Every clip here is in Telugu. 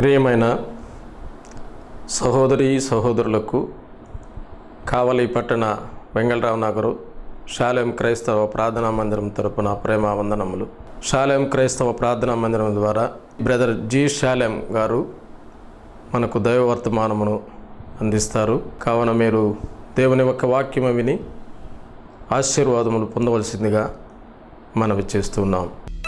ప్రియమైన సహోదరి సహోదరులకు కావలి పట్టణ వెంగళరావు నగరు శాలెం క్రైస్తవ ప్రార్థనా మందిరం తరపున ప్రేమ వందనములు శాలెం క్రైస్తవ ప్రార్థనా మందిరం ద్వారా బ్రదర్ జి శాలెం గారు మనకు దైవ వర్తమానమును అందిస్తారు కావున మీరు దేవుని యొక్క వాక్యము విని ఆశీర్వాదములు పొందవలసిందిగా మనవి చేస్తున్నాం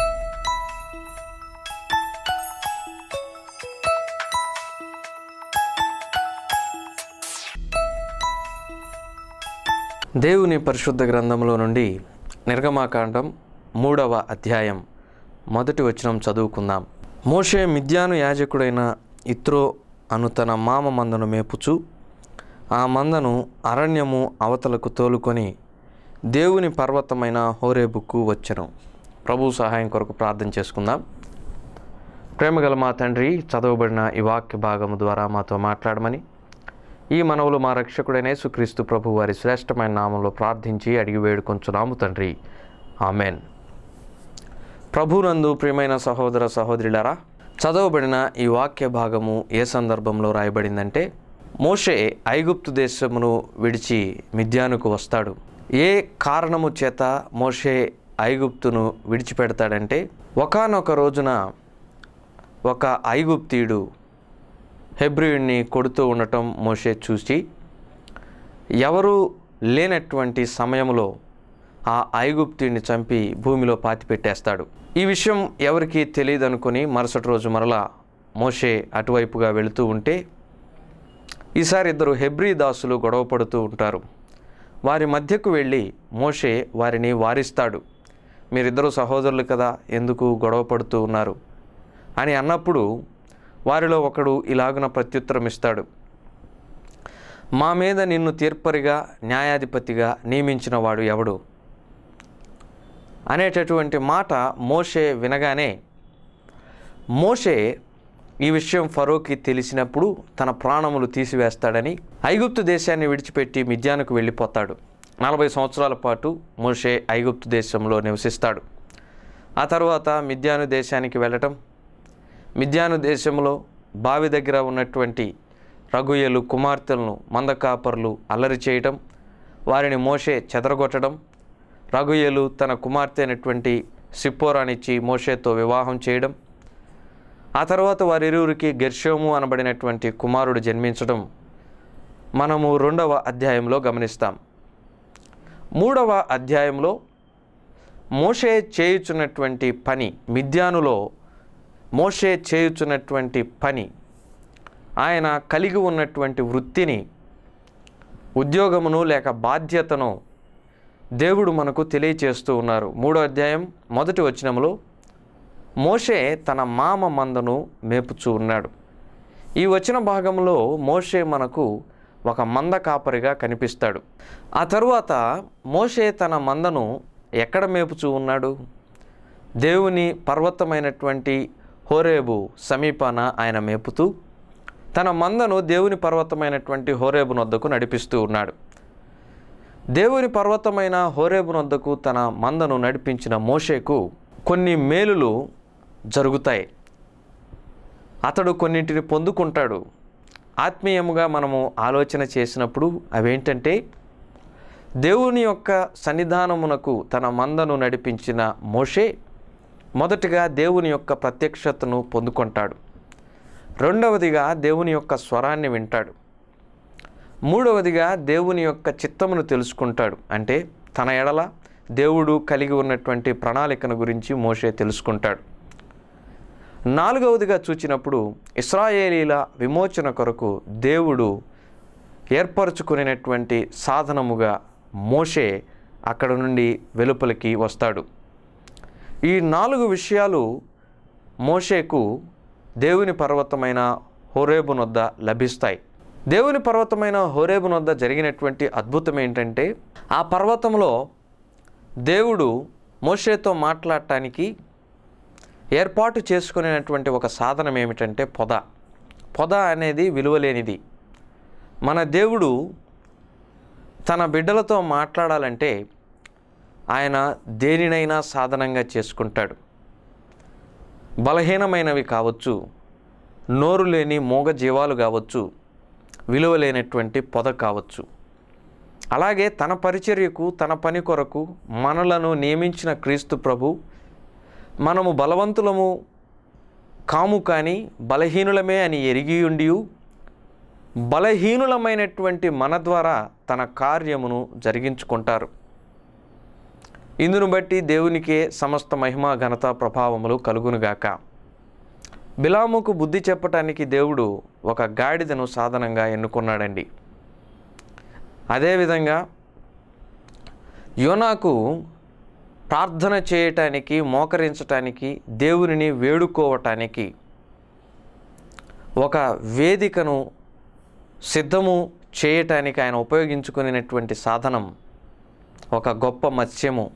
దేవుని పరిశుద్ధ గ్రంథంలో నుండి నిర్గమాకాండం మూడవ అధ్యాయం మొదటి వచనం చదువుకుందాం మోషే మిద్యాను యాజకుడైన ఇత్రో అను తన మామ మందను మేపుచు ఆ మందను అరణ్యము అవతలకు తోలుకొని దేవుని పర్వతమైన హోరేబుకు వచ్చెను ప్రభు సహాయం కొరకు ప్రార్థన చేసుకుందాం ప్రేమగల మా తండ్రి చదవబడిన ఈ వాక్య భాగము ద్వారా మాతో మాట్లాడమని ఈ మనవులు మా రక్షకుడైన యేసుక్రీస్తు ప్రభు వారి శ్రేష్టమైన నామంలో ప్రార్థించి అడిగి వేడుకొంచున్నాము తండ్రి ఆమెన్ ప్రభునందు ప్రియమైన సహోదర సహోదరులారా చదవబడిన ఈ వాక్య భాగము ఏ సందర్భంలో రాయబడిందంటే మోషే ఐగుప్తు దేశమును విడిచి మిద్యానుకు వస్తాడు ఏ కారణము చేత మోషే ఐగుప్తును విడిచిపెడతాడంటే ఒకానొక రోజున ఒక ఐగుప్తీయుడు హెబ్రియుడిని కొడుతూ ఉండటం మోషే చూసి ఎవరు లేనటువంటి సమయంలో ఆ ఐగుప్తుడిని చంపి భూమిలో పాతిపెట్టేస్తాడు ఈ విషయం ఎవరికి తెలియదు అనుకుని మరుసటి రోజు మరలా మోషే అటువైపుగా వెళుతూ ఉంటే ఈసారి ఇద్దరు హెబ్రీ దాసులు గొడవ పడుతూ ఉంటారు వారి మధ్యకు వెళ్ళి మోషే వారిని వారిస్తాడు మీరిద్దరు సహోదరులు కదా ఎందుకు గొడవ పడుతూ ఉన్నారు అని అన్నప్పుడు వారిలో ఒకడు ఇలాగున ప్రత్యుత్తరం ఇస్తాడు మా మీద నిన్ను తీర్పరిగా న్యాయాధిపతిగా నియమించిన వాడు ఎవడు అనేటటువంటి మాట మోషే వినగానే మోషే ఈ విషయం ఫరోకి తెలిసినప్పుడు తన ప్రాణములు తీసివేస్తాడని ఐగుప్తు దేశాన్ని విడిచిపెట్టి మిద్యానికి వెళ్ళిపోతాడు నలభై సంవత్సరాల పాటు మోషే ఐగుప్తు దేశంలో నివసిస్తాడు ఆ తర్వాత మిద్యాను దేశానికి వెళ్ళటం మిద్యాను దేశంలో బావి దగ్గర ఉన్నటువంటి రఘుయలు కుమార్తెలను మందకాపర్లు అల్లరి చేయటం వారిని మోషే చెదరగొట్టడం రఘుయలు తన కుమార్తె అయినటువంటి సిప్పోరానిచ్చి మోషేతో వివాహం చేయడం ఆ తర్వాత వారిరువురికి గెర్షోము అనబడినటువంటి కుమారుడు జన్మించడం మనము రెండవ అధ్యాయంలో గమనిస్తాం మూడవ అధ్యాయంలో మోషే చేయుచున్నటువంటి పని మిద్యానులో మోషే చేయుచున్నటువంటి పని ఆయన కలిగి ఉన్నటువంటి వృత్తిని ఉద్యోగమును లేక బాధ్యతను దేవుడు మనకు తెలియచేస్తూ ఉన్నారు మూడో అధ్యాయం మొదటి వచనంలో మోషే తన మామ మందను మేపుచూ ఉన్నాడు ఈ వచన భాగంలో మోషే మనకు ఒక మంద కాపరిగా కనిపిస్తాడు ఆ తరువాత మోషే తన మందను ఎక్కడ మేపుచూ ఉన్నాడు దేవుని పర్వతమైనటువంటి హోరేబు సమీపాన ఆయన మేపుతూ తన మందను దేవుని పర్వతమైనటువంటి హోరేబు నొద్దకు నడిపిస్తూ ఉన్నాడు దేవుని పర్వతమైన హోరేబు నొద్దకు తన మందను నడిపించిన మోషేకు కొన్ని మేలులు జరుగుతాయి అతడు కొన్నింటిని పొందుకుంటాడు ఆత్మీయముగా మనము ఆలోచన చేసినప్పుడు అవేంటంటే దేవుని యొక్క సన్నిధానమునకు తన మందను నడిపించిన మోషే మొదటిగా దేవుని యొక్క ప్రత్యక్షతను పొందుకుంటాడు రెండవదిగా దేవుని యొక్క స్వరాన్ని వింటాడు మూడవదిగా దేవుని యొక్క చిత్తమును తెలుసుకుంటాడు అంటే తన ఎడల దేవుడు కలిగి ఉన్నటువంటి ప్రణాళికను గురించి మోషే తెలుసుకుంటాడు నాలుగవదిగా చూచినప్పుడు ఇస్రాయేలీల విమోచన కొరకు దేవుడు ఏర్పరచుకునేటువంటి సాధనముగా మోషే అక్కడ నుండి వెలుపలికి వస్తాడు ఈ నాలుగు విషయాలు మోషేకు దేవుని పర్వతమైన హోరేబు నొద్ద లభిస్తాయి దేవుని పర్వతమైన హోరేబు నొద్ద జరిగినటువంటి అద్భుతం ఏంటంటే ఆ పర్వతంలో దేవుడు మోషేతో మాట్లాడటానికి ఏర్పాటు చేసుకునేటువంటి ఒక సాధనం ఏమిటంటే పొద పొద అనేది విలువలేనిది మన దేవుడు తన బిడ్డలతో మాట్లాడాలంటే ఆయన దేనినైనా సాధనంగా చేసుకుంటాడు బలహీనమైనవి కావచ్చు నోరు లేని మూగ జీవాలు కావచ్చు విలువ లేనటువంటి పొద కావచ్చు అలాగే తన పరిచర్యకు తన పని కొరకు మనలను నియమించిన క్రీస్తు ప్రభు మనము బలవంతులము కాము కానీ బలహీనులమే అని ఎరిగి ఉండి బలహీనులమైనటువంటి మన ద్వారా తన కార్యమును జరిగించుకుంటారు ఇందును బట్టి దేవునికే సమస్త మహిమ ఘనత ప్రభావములు కలుగునుగాక బిలాముకు బుద్ధి చెప్పటానికి దేవుడు ఒక గాడిదను సాధనంగా ఎన్నుకున్నాడండి అదేవిధంగా యోనాకు ప్రార్థన చేయటానికి మోకరించటానికి దేవునిని వేడుకోవటానికి ఒక వేదికను సిద్ధము చేయటానికి ఆయన ఉపయోగించుకునేటువంటి సాధనం ఒక గొప్ప మత్స్యము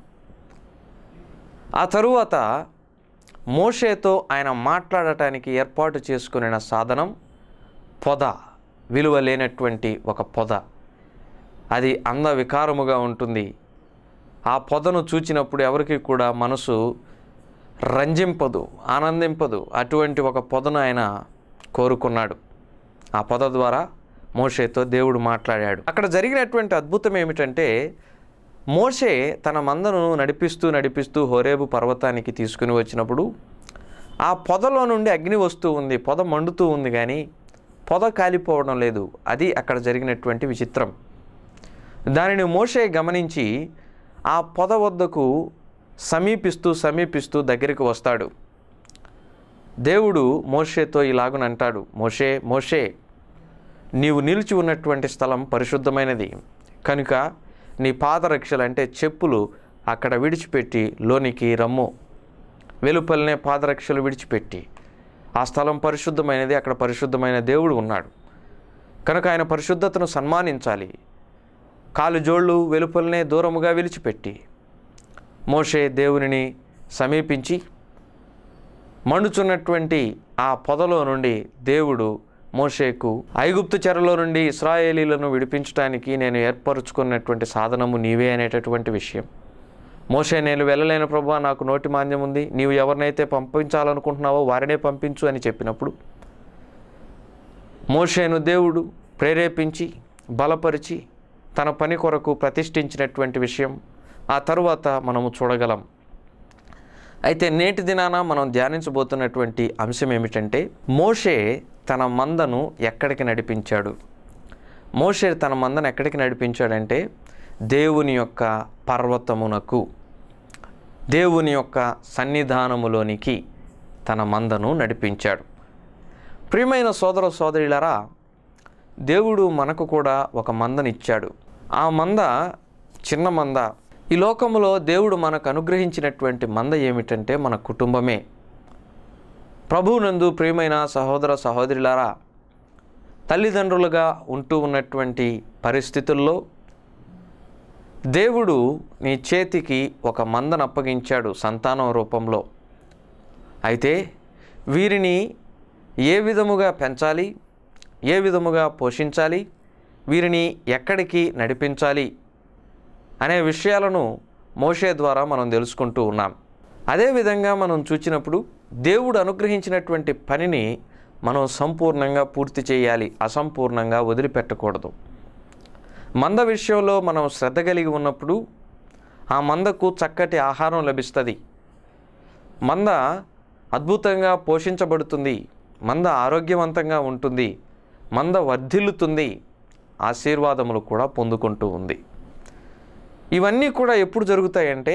ఆ తరువాత మోషేతో ఆయన మాట్లాడటానికి ఏర్పాటు చేసుకున్న సాధనం పొద విలువ లేనటువంటి ఒక పొద అది అంద వికారముగా ఉంటుంది ఆ పొదను చూచినప్పుడు ఎవరికి కూడా మనసు రంజింపదు ఆనందింపదు అటువంటి ఒక పొదను ఆయన కోరుకున్నాడు ఆ పొద ద్వారా మోషేతో దేవుడు మాట్లాడాడు అక్కడ జరిగినటువంటి అద్భుతం ఏమిటంటే మోషే తన మందను నడిపిస్తూ నడిపిస్తూ హోరేబు పర్వతానికి తీసుకుని వచ్చినప్పుడు ఆ పొదలో నుండి అగ్ని వస్తూ ఉంది పొద మండుతూ ఉంది కానీ పొద కాలిపోవడం లేదు అది అక్కడ జరిగినటువంటి విచిత్రం దానిని మోషే గమనించి ఆ పొద వద్దకు సమీపిస్తూ సమీపిస్తూ దగ్గరికి వస్తాడు దేవుడు మోషేతో ఇలాగునంటాడు మోషే మోషే నీవు నిలిచి ఉన్నటువంటి స్థలం పరిశుద్ధమైనది కనుక నీ పాదరక్షలు అంటే చెప్పులు అక్కడ విడిచిపెట్టి లోనికి రమ్ము వెలుపలనే పాదరక్షలు విడిచిపెట్టి ఆ స్థలం పరిశుద్ధమైనది అక్కడ పరిశుద్ధమైన దేవుడు ఉన్నాడు కనుక ఆయన పరిశుద్ధతను సన్మానించాలి కాలు జోళ్ళు వెలుపలనే దూరముగా విడిచిపెట్టి మోషే దేవునిని సమీపించి మండుచున్నటువంటి ఆ పొదలో నుండి దేవుడు మోషేకు ఐగుప్తు చెరలో నుండి ఇస్రాయేలీలను విడిపించడానికి నేను ఏర్పరచుకున్నటువంటి సాధనము నీవే అనేటటువంటి విషయం మోషే నేను వెళ్ళలేని ప్రభు నాకు నోటి మాన్యం ఉంది నీవు ఎవరినైతే పంపించాలనుకుంటున్నావో వారినే పంపించు అని చెప్పినప్పుడు మోషేను దేవుడు ప్రేరేపించి బలపరిచి తన పని కొరకు ప్రతిష్ఠించినటువంటి విషయం ఆ తరువాత మనము చూడగలం అయితే నేటి దినాన మనం ధ్యానించబోతున్నటువంటి అంశం ఏమిటంటే మోషే తన మందను ఎక్కడికి నడిపించాడు మోషే తన మందను ఎక్కడికి నడిపించాడంటే దేవుని యొక్క పర్వతమునకు దేవుని యొక్క సన్నిధానములోనికి తన మందను నడిపించాడు ప్రియమైన సోదర సోదరులారా దేవుడు మనకు కూడా ఒక మందనిచ్చాడు ఆ మంద చిన్న మంద ఈ లోకములో దేవుడు మనకు అనుగ్రహించినటువంటి మంద ఏమిటంటే మన కుటుంబమే ప్రభువునందు ప్రియమైన సహోదర సహోదరులారా తల్లిదండ్రులుగా ఉంటూ ఉన్నటువంటి పరిస్థితుల్లో దేవుడు నీ చేతికి ఒక మందను అప్పగించాడు సంతానం రూపంలో అయితే వీరిని ఏ విధముగా పెంచాలి ఏ విధముగా పోషించాలి వీరిని ఎక్కడికి నడిపించాలి అనే విషయాలను మోషే ద్వారా మనం తెలుసుకుంటూ ఉన్నాం అదేవిధంగా మనం చూచినప్పుడు దేవుడు అనుగ్రహించినటువంటి పనిని మనం సంపూర్ణంగా పూర్తి చేయాలి అసంపూర్ణంగా వదిలిపెట్టకూడదు మంద విషయంలో మనం శ్రద్ధ కలిగి ఉన్నప్పుడు ఆ మందకు చక్కటి ఆహారం లభిస్తుంది మంద అద్భుతంగా పోషించబడుతుంది మంద ఆరోగ్యవంతంగా ఉంటుంది మంద వర్ధిల్లుతుంది ఆశీర్వాదములు కూడా పొందుకుంటూ ఉంది ఇవన్నీ కూడా ఎప్పుడు జరుగుతాయంటే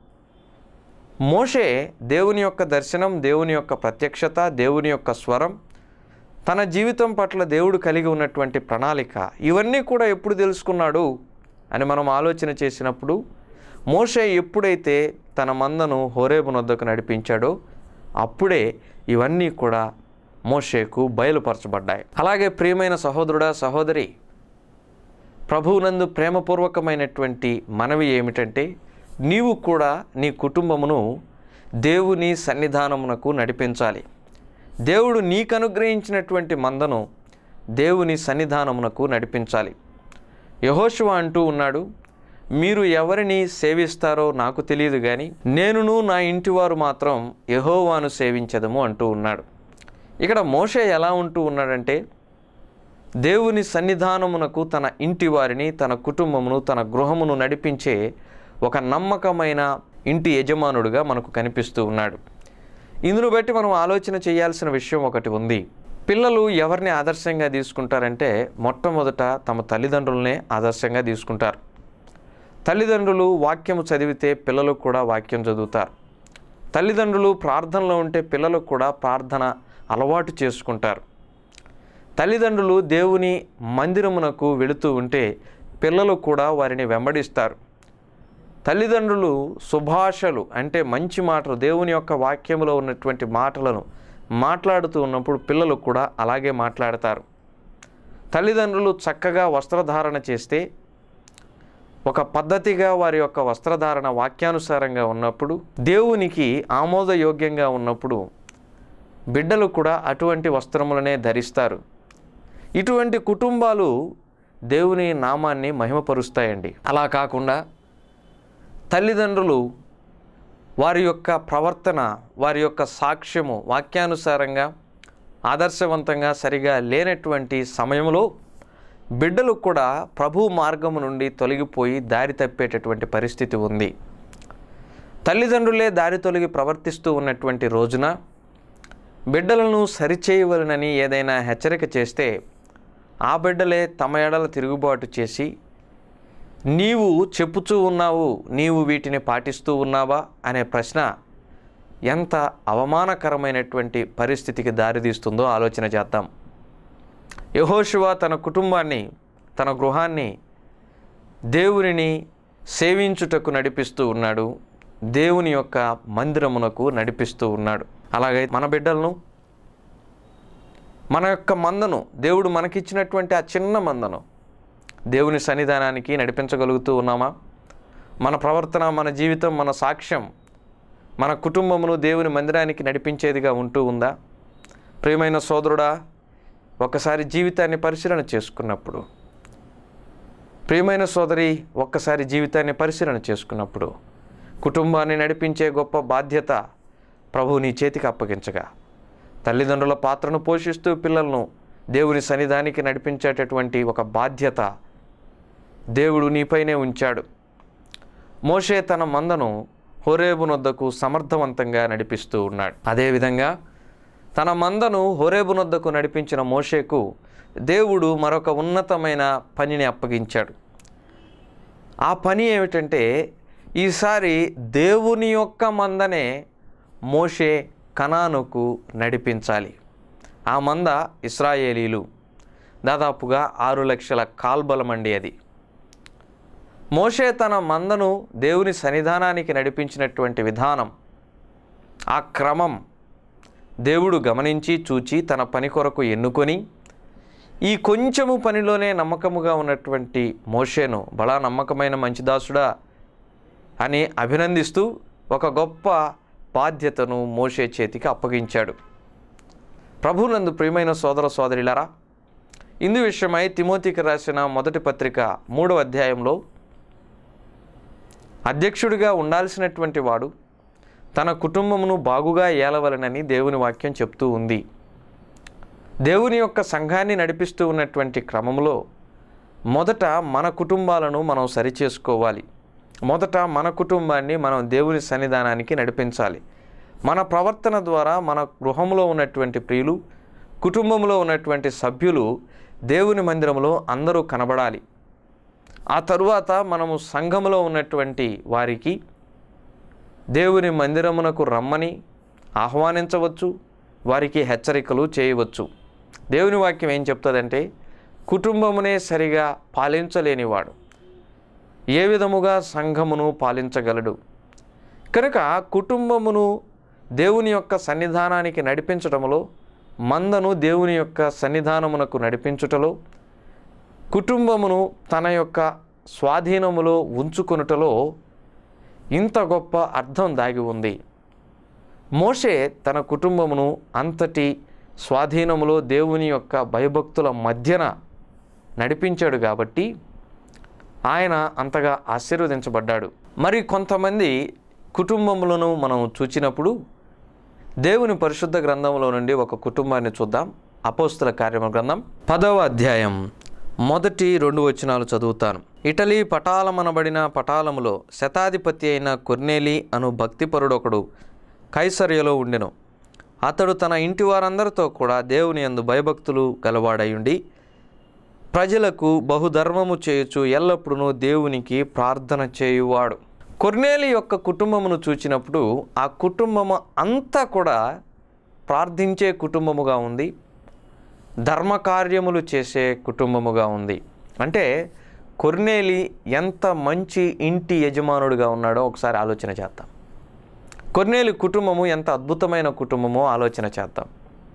మోషే దేవుని యొక్క దర్శనం దేవుని యొక్క ప్రత్యక్షత దేవుని యొక్క స్వరం తన జీవితం పట్ల దేవుడు కలిగి ఉన్నటువంటి ప్రణాళిక ఇవన్నీ కూడా ఎప్పుడు తెలుసుకున్నాడు అని మనం ఆలోచన చేసినప్పుడు మోషే ఎప్పుడైతే తన మందను హోరేబు నొద్దకు నడిపించాడో అప్పుడే ఇవన్నీ కూడా మోషేకు బయలుపరచబడ్డాయి అలాగే ప్రియమైన సహోదరుడా సహోదరి ప్రభువునందు ప్రేమపూర్వకమైనటువంటి మనవి ఏమిటంటే నీవు కూడా నీ కుటుంబమును దేవుని సన్నిధానమునకు నడిపించాలి దేవుడు నీకు అనుగ్రహించినటువంటి మందను దేవుని సన్నిధానమునకు నడిపించాలి యహోశివ అంటూ ఉన్నాడు మీరు ఎవరిని సేవిస్తారో నాకు తెలియదు కానీ నేనును నా ఇంటివారు మాత్రం యహోవాను సేవించదము అంటూ ఉన్నాడు ఇక్కడ మోషే ఎలా ఉంటూ ఉన్నాడంటే దేవుని సన్నిధానమునకు తన ఇంటి వారిని తన కుటుంబమును తన గృహమును నడిపించే ఒక నమ్మకమైన ఇంటి యజమానుడుగా మనకు కనిపిస్తూ ఉన్నాడు ఇందును బట్టి మనం ఆలోచన చేయాల్సిన విషయం ఒకటి ఉంది పిల్లలు ఎవరిని ఆదర్శంగా తీసుకుంటారంటే మొట్టమొదట తమ తల్లిదండ్రులనే ఆదర్శంగా తీసుకుంటారు తల్లిదండ్రులు వాక్యం చదివితే పిల్లలు కూడా వాక్యం చదువుతారు తల్లిదండ్రులు ప్రార్థనలో ఉంటే పిల్లలు కూడా ప్రార్థన అలవాటు చేసుకుంటారు తల్లిదండ్రులు దేవుని మందిరమునకు వెళుతూ ఉంటే పిల్లలు కూడా వారిని వెంబడిస్తారు తల్లిదండ్రులు సుభాషలు అంటే మంచి మాటలు దేవుని యొక్క వాక్యంలో ఉన్నటువంటి మాటలను మాట్లాడుతూ ఉన్నప్పుడు పిల్లలు కూడా అలాగే మాట్లాడతారు తల్లిదండ్రులు చక్కగా వస్త్రధారణ చేస్తే ఒక పద్ధతిగా వారి యొక్క వస్త్రధారణ వాక్యానుసారంగా ఉన్నప్పుడు దేవునికి ఆమోదయోగ్యంగా ఉన్నప్పుడు బిడ్డలు కూడా అటువంటి వస్త్రములనే ధరిస్తారు ఇటువంటి కుటుంబాలు దేవుని నామాన్ని మహిమపరుస్తాయండి అలా కాకుండా తల్లిదండ్రులు వారి యొక్క ప్రవర్తన వారి యొక్క సాక్ష్యము వాక్యానుసారంగా ఆదర్శవంతంగా సరిగా లేనటువంటి సమయంలో బిడ్డలు కూడా ప్రభు మార్గము నుండి తొలగిపోయి దారి తప్పేటటువంటి పరిస్థితి ఉంది తల్లిదండ్రులే దారి తొలగి ప్రవర్తిస్తూ ఉన్నటువంటి రోజున బిడ్డలను సరిచేయవలనని ఏదైనా హెచ్చరిక చేస్తే ఆ బిడ్డలే తమ ఎడల తిరుగుబాటు చేసి నీవు చెప్పుచూ ఉన్నావు నీవు వీటిని పాటిస్తూ ఉన్నావా అనే ప్రశ్న ఎంత అవమానకరమైనటువంటి పరిస్థితికి దారితీస్తుందో ఆలోచన చేద్దాం యహోశివ తన కుటుంబాన్ని తన గృహాన్ని దేవునిని సేవించుటకు నడిపిస్తూ ఉన్నాడు దేవుని యొక్క మందిరమునకు నడిపిస్తూ ఉన్నాడు అలాగే మన బిడ్డలను మన యొక్క మందను దేవుడు మనకిచ్చినటువంటి ఆ చిన్న మందను దేవుని సన్నిధానానికి నడిపించగలుగుతూ ఉన్నామా మన ప్రవర్తన మన జీవితం మన సాక్ష్యం మన కుటుంబమును దేవుని మందిరానికి నడిపించేదిగా ఉంటూ ఉందా ప్రియమైన సోదరుడా ఒకసారి జీవితాన్ని పరిశీలన చేసుకున్నప్పుడు ప్రియమైన సోదరి ఒక్కసారి జీవితాన్ని పరిశీలన చేసుకున్నప్పుడు కుటుంబాన్ని నడిపించే గొప్ప బాధ్యత ప్రభు నీ చేతికి అప్పగించగా తల్లిదండ్రుల పాత్రను పోషిస్తూ పిల్లలను దేవుని సన్నిధానికి నడిపించేటటువంటి ఒక బాధ్యత దేవుడు నీపైనే ఉంచాడు మోషే తన మందను హోరేబు నొద్దకు సమర్థవంతంగా నడిపిస్తూ ఉన్నాడు అదేవిధంగా తన మందను హోరేబు నొద్దకు నడిపించిన మోషేకు దేవుడు మరొక ఉన్నతమైన పనిని అప్పగించాడు ఆ పని ఏమిటంటే ఈసారి దేవుని యొక్క మందనే మోషే కనానుకు నడిపించాలి ఆ మంద ఇస్రాయేలీలు దాదాపుగా ఆరు లక్షల కాల్బలమండి అది మోషే తన మందను దేవుని సన్నిధానానికి నడిపించినటువంటి విధానం ఆ క్రమం దేవుడు గమనించి చూచి తన పని కొరకు ఎన్నుకొని ఈ కొంచెము పనిలోనే నమ్మకముగా ఉన్నటువంటి మోషేను బలా నమ్మకమైన మంచిదాసుడా అని అభినందిస్తూ ఒక గొప్ప బాధ్యతను మోషే చేతికి అప్పగించాడు ప్రభునందు ప్రియమైన సోదర సోదరిలారా ఇందు విషయమై తిమోతికి రాసిన మొదటి పత్రిక మూడవ అధ్యాయంలో అధ్యక్షుడిగా ఉండాల్సినటువంటి వాడు తన కుటుంబమును బాగుగా ఏలవలనని దేవుని వాక్యం చెప్తూ ఉంది దేవుని యొక్క సంఘాన్ని నడిపిస్తూ ఉన్నటువంటి క్రమంలో మొదట మన కుటుంబాలను మనం సరిచేసుకోవాలి మొదట మన కుటుంబాన్ని మనం దేవుని సన్నిధానానికి నడిపించాలి మన ప్రవర్తన ద్వారా మన గృహంలో ఉన్నటువంటి ప్రియులు కుటుంబంలో ఉన్నటువంటి సభ్యులు దేవుని మందిరంలో అందరూ కనబడాలి ఆ తరువాత మనము సంఘములో ఉన్నటువంటి వారికి దేవుని మందిరమునకు రమ్మని ఆహ్వానించవచ్చు వారికి హెచ్చరికలు చేయవచ్చు దేవుని వాక్యం ఏం చెప్తుందంటే కుటుంబమునే సరిగా పాలించలేనివాడు ఏ విధముగా సంఘమును పాలించగలడు కనుక కుటుంబమును దేవుని యొక్క సన్నిధానానికి నడిపించటములో మందను దేవుని యొక్క సన్నిధానమునకు నడిపించుటలో కుటుంబమును తన యొక్క స్వాధీనములో ఉంచుకొనుటలో ఇంత గొప్ప అర్థం దాగి ఉంది మోషే తన కుటుంబమును అంతటి స్వాధీనములో దేవుని యొక్క భయభక్తుల మధ్యన నడిపించాడు కాబట్టి ఆయన అంతగా ఆశీర్వదించబడ్డాడు మరి కొంతమంది కుటుంబములను మనం చూచినప్పుడు దేవుని పరిశుద్ధ గ్రంథంలో నుండి ఒక కుటుంబాన్ని చూద్దాం అపోస్తుల కార్యమ గ్రంథం పదవ అధ్యాయం మొదటి రెండు వచనాలు చదువుతాను ఇటలీ పటాలమనబడిన పటాలములో శతాధిపతి అయిన కొర్నేలి అను భక్తిపరుడొకడు కైసర్యలో ఉండెను అతడు తన ఇంటి వారందరితో కూడా దేవుని యందు భయభక్తులు గలవాడయుండి ప్రజలకు బహుధర్మము చేయుచు ఎల్లప్పుడూ దేవునికి ప్రార్థన చేయువాడు కొర్నేలి యొక్క కుటుంబమును చూచినప్పుడు ఆ కుటుంబము అంతా కూడా ప్రార్థించే కుటుంబముగా ఉంది ధర్మకార్యములు చేసే కుటుంబముగా ఉంది అంటే కొర్నేలి ఎంత మంచి ఇంటి యజమానుడిగా ఉన్నాడో ఒకసారి ఆలోచన చేద్దాం కొర్నేలి కుటుంబము ఎంత అద్భుతమైన కుటుంబమో ఆలోచన చేద్దాం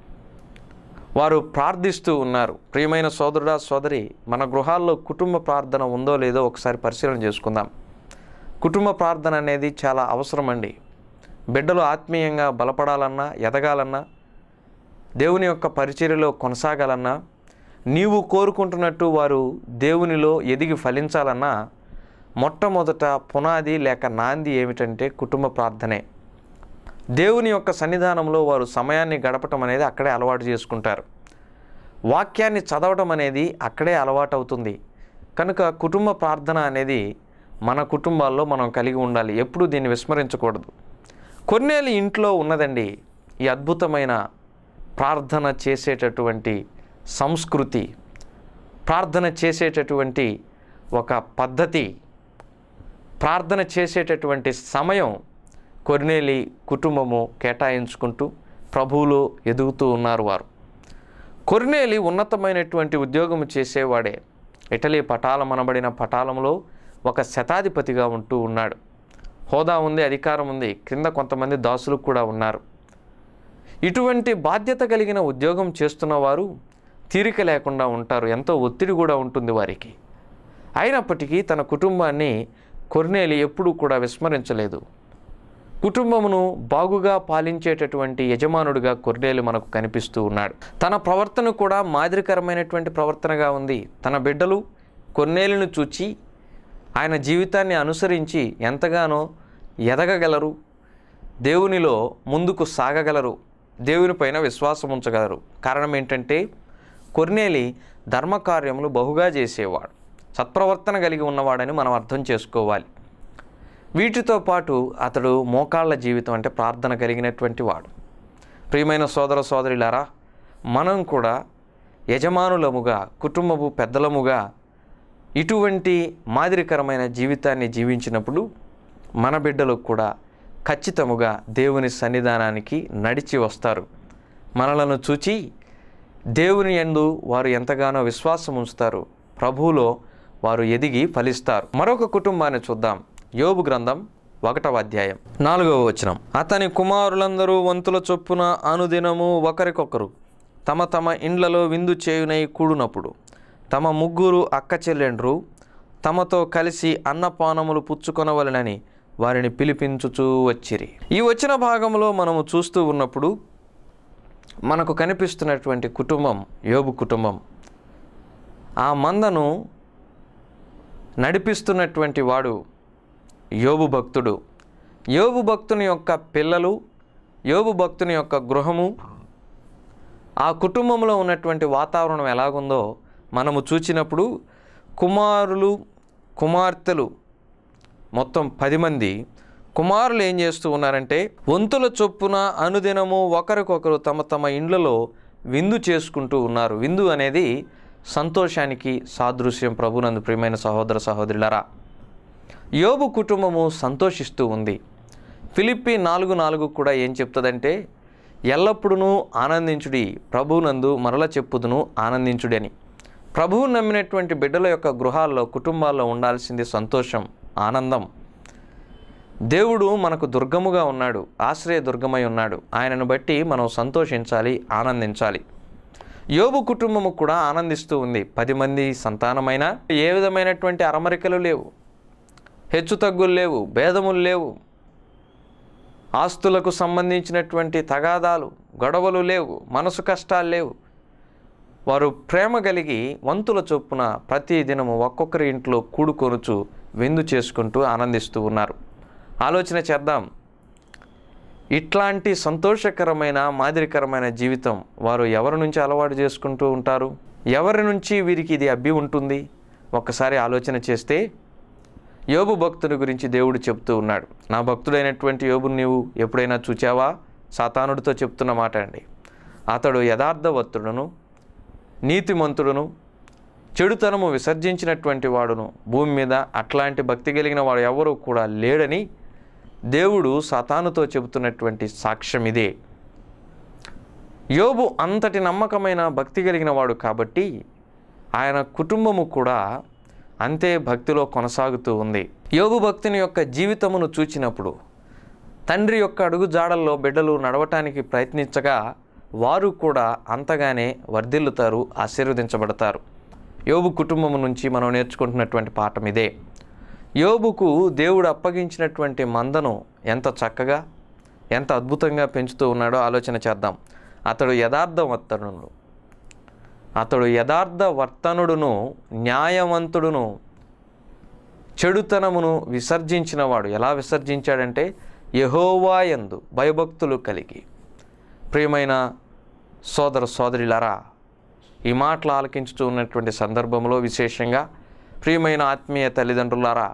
వారు ప్రార్థిస్తూ ఉన్నారు ప్రియమైన సోదరుడా సోదరి మన గృహాల్లో కుటుంబ ప్రార్థన ఉందో లేదో ఒకసారి పరిశీలన చేసుకుందాం కుటుంబ ప్రార్థన అనేది చాలా అవసరం అండి బిడ్డలు ఆత్మీయంగా బలపడాలన్నా ఎదగాలన్నా దేవుని యొక్క పరిచర్యలో కొనసాగాలన్నా నీవు కోరుకుంటున్నట్టు వారు దేవునిలో ఎదిగి ఫలించాలన్నా మొట్టమొదట పునాది లేక నాంది ఏమిటంటే కుటుంబ ప్రార్థనే దేవుని యొక్క సన్నిధానంలో వారు సమయాన్ని గడపటం అనేది అక్కడే అలవాటు చేసుకుంటారు వాక్యాన్ని చదవడం అనేది అక్కడే అలవాటు అవుతుంది కనుక కుటుంబ ప్రార్థన అనేది మన కుటుంబాల్లో మనం కలిగి ఉండాలి ఎప్పుడూ దీన్ని విస్మరించకూడదు కొన్నేళ్ళు ఇంట్లో ఉన్నదండి ఈ అద్భుతమైన ప్రార్థన చేసేటటువంటి సంస్కృతి ప్రార్థన చేసేటటువంటి ఒక పద్ధతి ప్రార్థన చేసేటటువంటి సమయం కొర్నేలి కుటుంబము కేటాయించుకుంటూ ప్రభువులో ఎదుగుతూ ఉన్నారు వారు కొర్నేలి ఉన్నతమైనటువంటి ఉద్యోగం చేసేవాడే ఇటలీ పటాలం అనబడిన పటాలంలో ఒక శతాధిపతిగా ఉంటూ ఉన్నాడు హోదా ఉంది అధికారం ఉంది క్రింద కొంతమంది దాసులు కూడా ఉన్నారు ఇటువంటి బాధ్యత కలిగిన ఉద్యోగం చేస్తున్న వారు తీరిక లేకుండా ఉంటారు ఎంతో ఒత్తిడి కూడా ఉంటుంది వారికి అయినప్పటికీ తన కుటుంబాన్ని కొర్నేలి ఎప్పుడూ కూడా విస్మరించలేదు కుటుంబమును బాగుగా పాలించేటటువంటి యజమానుడిగా కొర్నేలి మనకు కనిపిస్తూ ఉన్నాడు తన ప్రవర్తన కూడా మాదిరికరమైనటువంటి ప్రవర్తనగా ఉంది తన బిడ్డలు కొన్నేళ్ళను చూచి ఆయన జీవితాన్ని అనుసరించి ఎంతగానో ఎదగగలరు దేవునిలో ముందుకు సాగగలరు దేవునిపైన విశ్వాసం ఉంచగలరు కారణం ఏంటంటే కొర్నేలి ధర్మకార్యములు బహుగా చేసేవాడు సత్ప్రవర్తన కలిగి ఉన్నవాడని మనం అర్థం చేసుకోవాలి వీటితో పాటు అతడు మోకాళ్ళ జీవితం అంటే ప్రార్థన కలిగినటువంటి వాడు ప్రియమైన సోదర సోదరులారా మనం కూడా యజమానులముగా కుటుంబపు పెద్దలముగా ఇటువంటి మాదిరికరమైన జీవితాన్ని జీవించినప్పుడు మన బిడ్డలకు కూడా ఖచ్చితముగా దేవుని సన్నిధానానికి నడిచి వస్తారు మనలను చూచి దేవుని యందు వారు ఎంతగానో విశ్వాసం ఉంచుతారు ప్రభువులో వారు ఎదిగి ఫలిస్తారు మరొక కుటుంబాన్ని చూద్దాం యోబు గ్రంథం ఒకటవ అధ్యాయం నాలుగవ వచనం అతని కుమారులందరూ వంతుల చొప్పున అనుదినము ఒకరికొకరు తమ తమ ఇండ్లలో విందు చేయునై కూడునప్పుడు తమ ముగ్గురు అక్క చెల్లెండ్రు తమతో కలిసి అన్నపానములు పుచ్చుకొనవలనని వారిని పిలిపించుచూ వచ్చిరి ఈ వచ్చిన భాగంలో మనము చూస్తూ ఉన్నప్పుడు మనకు కనిపిస్తున్నటువంటి కుటుంబం యోబు కుటుంబం ఆ మందను నడిపిస్తున్నటువంటి వాడు యోబు భక్తుడు యోబు భక్తుని యొక్క పిల్లలు యోబు భక్తుని యొక్క గృహము ఆ కుటుంబంలో ఉన్నటువంటి వాతావరణం ఎలాగుందో మనము చూచినప్పుడు కుమారులు కుమార్తెలు మొత్తం పది మంది కుమారులు ఏం చేస్తూ ఉన్నారంటే వంతుల చొప్పున అనుదినము ఒకరికొకరు తమ తమ ఇండ్లలో విందు చేసుకుంటూ ఉన్నారు విందు అనేది సంతోషానికి సాదృశ్యం ప్రభునందు ప్రియమైన సహోదర సహోదరులరా యోబు కుటుంబము సంతోషిస్తూ ఉంది ఫిలిప్పి నాలుగు నాలుగు కూడా ఏం చెప్తుందంటే ఎల్లప్పుడూ ఆనందించుడి ప్రభువునందు మరల చెప్పుదును ఆనందించుడి అని ప్రభువు నమ్మినటువంటి బిడ్డల యొక్క గృహాల్లో కుటుంబాల్లో ఉండాల్సింది సంతోషం ఆనందం దేవుడు మనకు దుర్గముగా ఉన్నాడు ఆశ్రయ దుర్గమై ఉన్నాడు ఆయనను బట్టి మనం సంతోషించాలి ఆనందించాలి యోబు కుటుంబము కూడా ఆనందిస్తూ ఉంది పది మంది సంతానమైన ఏ విధమైనటువంటి అరమరికలు లేవు హెచ్చు తగ్గులు లేవు భేదములు లేవు ఆస్తులకు సంబంధించినటువంటి తగాదాలు గొడవలు లేవు మనసు కష్టాలు లేవు వారు ప్రేమ కలిగి వంతుల చొప్పున ప్రతి దినము ఒక్కొక్కరి ఇంట్లో కూడుకొనుచు విందు చేసుకుంటూ ఆనందిస్తూ ఉన్నారు ఆలోచన చేద్దాం ఇట్లాంటి సంతోషకరమైన మాదిరికరమైన జీవితం వారు ఎవరి నుంచి అలవాటు చేసుకుంటూ ఉంటారు ఎవరి నుంచి వీరికి ఇది అబ్బి ఉంటుంది ఒక్కసారి ఆలోచన చేస్తే యోబు భక్తుని గురించి దేవుడు చెప్తూ ఉన్నాడు నా భక్తుడైనటువంటి యోబుని నీవు ఎప్పుడైనా చూచావా సాతానుడితో చెప్తున్న మాట అండి అతడు యథార్థవత్తుడును నీతిమంతుడును చెడుతనము విసర్జించినటువంటి వాడును భూమి మీద అట్లాంటి భక్తి కలిగిన వాడు ఎవరూ కూడా లేడని దేవుడు సతానుతో చెబుతున్నటువంటి సాక్ష్యం ఇదే యోబు అంతటి నమ్మకమైన భక్తి కలిగిన వాడు కాబట్టి ఆయన కుటుంబము కూడా అంతే భక్తిలో కొనసాగుతూ ఉంది యోబు భక్తుని యొక్క జీవితమును చూచినప్పుడు తండ్రి యొక్క అడుగు జాడల్లో బిడ్డలు నడవటానికి ప్రయత్నించగా వారు కూడా అంతగానే వర్ధిల్లుతారు ఆశీర్వదించబడతారు యోబు కుటుంబం నుంచి మనం నేర్చుకుంటున్నటువంటి పాఠం ఇదే యోబుకు దేవుడు అప్పగించినటువంటి మందను ఎంత చక్కగా ఎంత అద్భుతంగా పెంచుతూ ఉన్నాడో ఆలోచన చేద్దాం అతడు యథార్థవర్తనుడు అతడు యథార్థ వర్తనుడును న్యాయవంతుడును చెడుతనమును విసర్జించినవాడు ఎలా విసర్జించాడంటే యహోవాయందు భయభక్తులు కలిగి ప్రియమైన సోదర సోదరిలారా ఈ మాటలు ఆలకించుతూ ఉన్నటువంటి సందర్భంలో విశేషంగా ప్రియమైన ఆత్మీయ తల్లిదండ్రులారా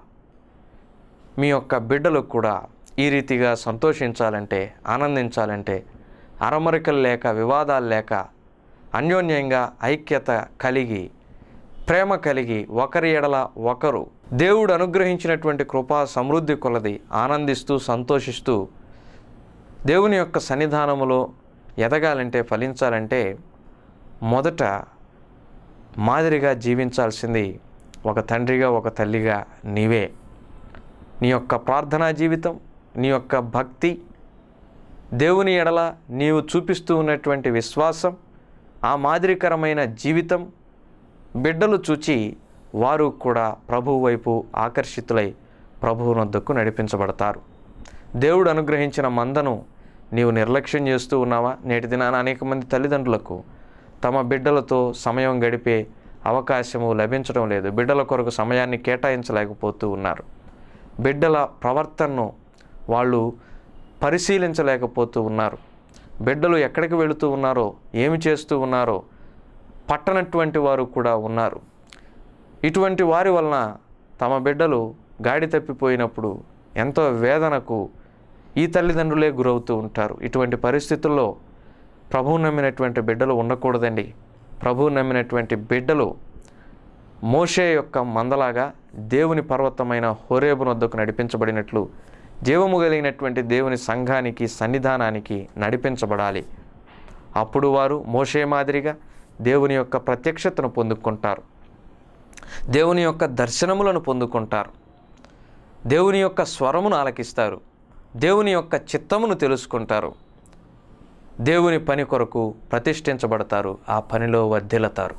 మీ యొక్క బిడ్డలు కూడా ఈ రీతిగా సంతోషించాలంటే ఆనందించాలంటే అరమరికలు లేక వివాదాలు లేక అన్యోన్యంగా ఐక్యత కలిగి ప్రేమ కలిగి ఒకరి ఎడల ఒకరు దేవుడు అనుగ్రహించినటువంటి కృపా సమృద్ధి కొలది ఆనందిస్తూ సంతోషిస్తూ దేవుని యొక్క సన్నిధానములో ఎదగాలంటే ఫలించాలంటే మొదట మాదిరిగా జీవించాల్సింది ఒక తండ్రిగా ఒక తల్లిగా నీవే నీ యొక్క ప్రార్థనా జీవితం నీ యొక్క భక్తి దేవుని ఎడల నీవు చూపిస్తూ ఉన్నటువంటి విశ్వాసం ఆ మాదిరికరమైన జీవితం బిడ్డలు చూచి వారు కూడా ప్రభువు వైపు ఆకర్షితులై ప్రభువునొద్దకు నడిపించబడతారు దేవుడు అనుగ్రహించిన మందను నీవు నిర్లక్ష్యం చేస్తూ ఉన్నావా నేటి దినాన అనేక మంది తల్లిదండ్రులకు తమ బిడ్డలతో సమయం గడిపే అవకాశము లభించడం లేదు బిడ్డల కొరకు సమయాన్ని కేటాయించలేకపోతూ ఉన్నారు బిడ్డల ప్రవర్తనను వాళ్ళు పరిశీలించలేకపోతూ ఉన్నారు బిడ్డలు ఎక్కడికి వెళుతూ ఉన్నారో ఏమి చేస్తూ ఉన్నారో పట్టనటువంటి వారు కూడా ఉన్నారు ఇటువంటి వారి వలన తమ బిడ్డలు గాడి తప్పిపోయినప్పుడు ఎంతో వేదనకు ఈ తల్లిదండ్రులే గురవుతూ ఉంటారు ఇటువంటి పరిస్థితుల్లో ప్రభువు నమ్మినటువంటి బిడ్డలు ఉండకూడదండి ప్రభువు నమ్మినటువంటి బిడ్డలు మోషే యొక్క మందలాగా దేవుని పర్వతమైన హోరేబు వద్దకు నడిపించబడినట్లు జీవము కలిగినటువంటి దేవుని సంఘానికి సన్నిధానానికి నడిపించబడాలి అప్పుడు వారు మోషే మాదిరిగా దేవుని యొక్క ప్రత్యక్షతను పొందుకుంటారు దేవుని యొక్క దర్శనములను పొందుకుంటారు దేవుని యొక్క స్వరమును ఆలకిస్తారు దేవుని యొక్క చిత్తమును తెలుసుకుంటారు దేవుని పని కొరకు ప్రతిష్ఠించబడతారు ఆ పనిలో వర్ధిల్లుతారు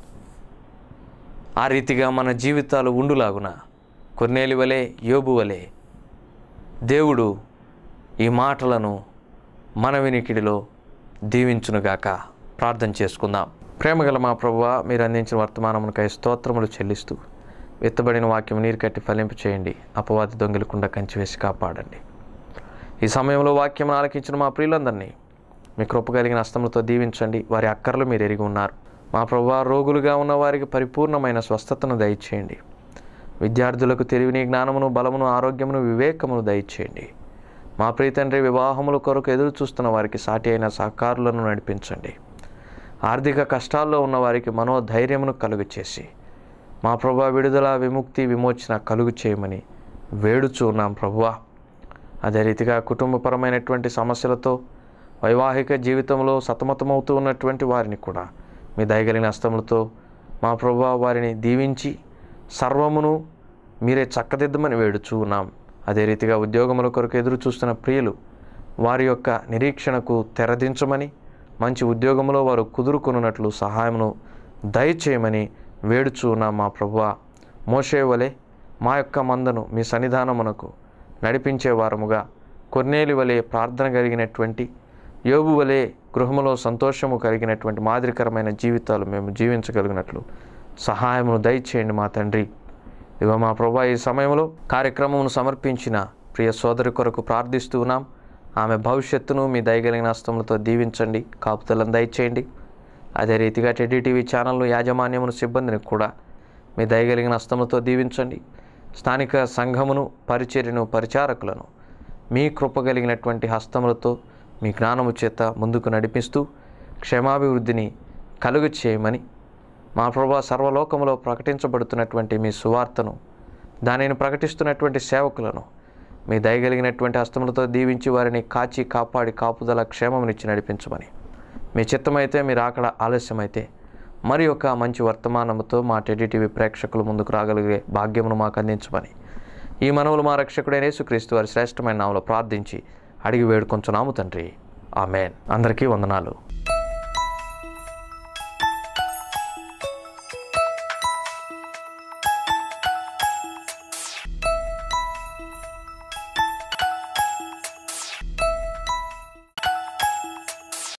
ఆ రీతిగా మన జీవితాలు ఉండులాగున కొన్నేలి వలె యోబు వలె దేవుడు ఈ మాటలను మన వినికిడిలో దీవించునుగాక ప్రార్థన చేసుకుందాం ప్రేమగల మా ప్రభువ మీరు అందించిన వర్తమానమునకై స్తోత్రములు చెల్లిస్తూ విత్తబడిన వాక్యం నీరు కట్టి ఫలింపు చేయండి అపవాది దొంగిలకుండా కంచి వేసి కాపాడండి ఈ సమయంలో వాక్యం ఆలకించిన మా ప్రియులందరినీ మీ కృప కలిగిన హస్తములతో దీవించండి వారి అక్కర్లు మీరు ఎరిగి ఉన్నారు మా ప్రభు రోగులుగా ఉన్న వారికి పరిపూర్ణమైన స్వస్థతను దయచేయండి విద్యార్థులకు తెలివిని జ్ఞానమును బలమును ఆరోగ్యమును వివేకమును దయచేయండి మా ప్రీతండ్రి వివాహముల కొరకు ఎదురు చూస్తున్న వారికి సాటి అయిన సహకారులను నడిపించండి ఆర్థిక కష్టాల్లో ఉన్న వారికి మనోధైర్యమును కలుగు చేసి మా ప్రభా విడుదల విముక్తి విమోచన కలుగు చేయమని వేడుచూ ఉన్నాం ప్రభువా అదే రీతిగా కుటుంబపరమైనటువంటి సమస్యలతో వైవాహిక జీవితంలో సతమతమవుతూ ఉన్నటువంటి వారిని కూడా మీ దయగలిగిన హస్తములతో మా ప్రభా వారిని దీవించి సర్వమును మీరే చక్కదిద్దమని వేడుచూ ఉన్నాం అదే రీతిగా ఉద్యోగముల కొరకు ఎదురు చూస్తున్న ప్రియులు వారి యొక్క నిరీక్షణకు తెరదించమని మంచి ఉద్యోగంలో వారు కుదురుకొనున్నట్లు సహాయమును దయచేయమని వేడుచూ ఉన్నాం మా ప్రభువా మోషే వలె మా యొక్క మందను మీ సన్నిధానమునకు నడిపించే వారముగా కొన్నేలి వలె ప్రార్థన కలిగినటువంటి యోబు వలె గృహములో సంతోషము కలిగినటువంటి మాదిరికరమైన జీవితాలు మేము జీవించగలిగినట్లు సహాయమును దయచేయండి మా తండ్రి ఇవ మా ప్రభా ఈ సమయంలో కార్యక్రమమును సమర్పించిన ప్రియ సోదరి కొరకు ప్రార్థిస్తూ ఉన్నాం ఆమె భవిష్యత్తును మీ దయగలిగిన హస్తములతో దీవించండి కాపుదలను దయచేయండి అదే రీతిగా టెడ్డీ టీవీ ఛానల్ యాజమాన్యమును సిబ్బందిని కూడా మీ దయగలిగిన హస్తములతో దీవించండి స్థానిక సంఘమును పరిచర్యను పరిచారకులను మీ కృపగలిగినటువంటి హస్తములతో మీ జ్ఞానము చేత ముందుకు నడిపిస్తూ క్షేమాభివృద్ధిని కలుగు చేయమని మా ప్రభా సర్వలోకములో ప్రకటించబడుతున్నటువంటి మీ సువార్తను దానిని ప్రకటిస్తున్నటువంటి సేవకులను మీ దయగలిగినటువంటి హస్తములతో దీవించి వారిని కాచి కాపాడి కాపుదల క్షేమమునిచ్చి నడిపించమని మీ చిత్తమైతే మీరు అక్కడ ఆలస్యమైతే మరి ఒక మంచి వర్తమానముతో మా టెడిటీవీ ప్రేక్షకుల ముందుకు రాగలిగే భాగ్యమును మాకు అందించమని ఈ మనవులు మా రక్షకుడైన యేసుక్రీస్తు వారి శ్రేష్టమైన నామలో ప్రార్థించి అడిగి వేడుకొంచున్నాము తండ్రి ఆమెన్ అందరికీ వందనాలు